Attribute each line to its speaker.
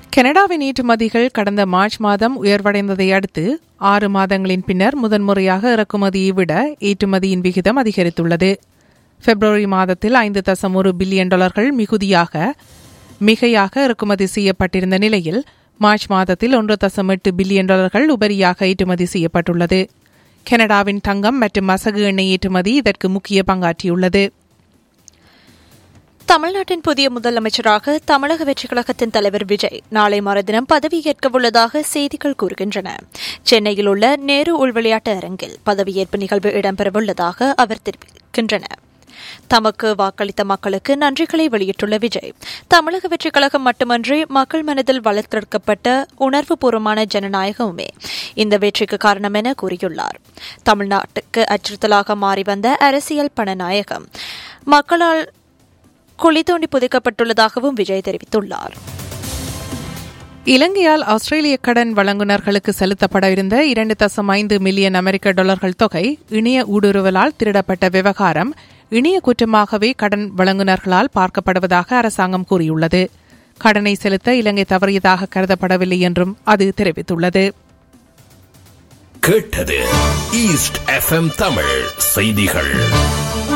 Speaker 1: கனடாவின் ஏற்றுமதிகள் கடந்த மார்ச் மாதம் உயர்வடைந்ததை அடுத்து ஆறு மாதங்களின் பின்னர் முதன்முறையாக இறக்குமதியை விட ஏற்றுமதியின் விகிதம் அதிகரித்துள்ளது பிப்ரவரி மாதத்தில் ஐந்து தசம் ஒரு பில்லியன் டாலர்கள் மிகுதியாக மிகையாக இறக்குமதி செய்யப்பட்டிருந்த நிலையில் மார்ச் மாதத்தில் ஒன்று தசம் எட்டு பில்லியன் டாலர்கள் உபரியாக ஏற்றுமதி செய்யப்பட்டுள்ளது கனடாவின் தங்கம் மற்றும் மசகு எண்ணெய் ஏற்றுமதி இதற்கு முக்கிய பங்காற்றியுள்ளது
Speaker 2: தமிழ்நாட்டின் புதிய முதலமைச்சராக தமிழக வெற்றிக் கழகத்தின் தலைவர் விஜய் நாளை மறுதினம் பதவியேற்க உள்ளதாக செய்திகள் கூறுகின்றன சென்னையில் உள்ள நேரு உள்விளையாட்டு அரங்கில் பதவியேற்பு நிகழ்வு இடம்பெறவுள்ளதாக அவர் தெரிவிக்கின்றன தமக்கு வாக்களித்த மக்களுக்கு நன்றிகளை வெளியிட்டுள்ள விஜய் தமிழக வெற்றிக் கழகம் மட்டுமன்றி மக்கள் மனதில் வளர்த்தெடுக்கப்பட்ட உணர்வுபூர்வமான ஜனநாயகமுமே இந்த வெற்றிக்கு காரணம் என கூறியுள்ளார் தமிழ்நாட்டுக்கு அச்சுறுத்தலாக மாறி வந்த அரசியல் பணநாயகம் மக்களால் குழி தோண்டி புதைக்கப்பட்டுள்ளதாகவும் விஜய் தெரிவித்துள்ளார்
Speaker 1: இலங்கையால் ஆஸ்திரேலிய கடன் வழங்குநர்களுக்கு செலுத்தப்பட இருந்த இரண்டு தசம் ஐந்து மில்லியன் அமெரிக்க டாலர்கள் தொகை இணைய ஊடுருவலால் திருடப்பட்ட விவகாரம் இணைய குற்றமாகவே கடன் வழங்குநர்களால் பார்க்கப்படுவதாக அரசாங்கம் கூறியுள்ளது கடனை செலுத்த இலங்கை தவறியதாக கருதப்படவில்லை என்றும் அது தெரிவித்துள்ளது
Speaker 3: கேட்டது ஈஸ்ட் எஃப்எம் தமிழ் செய்திகள்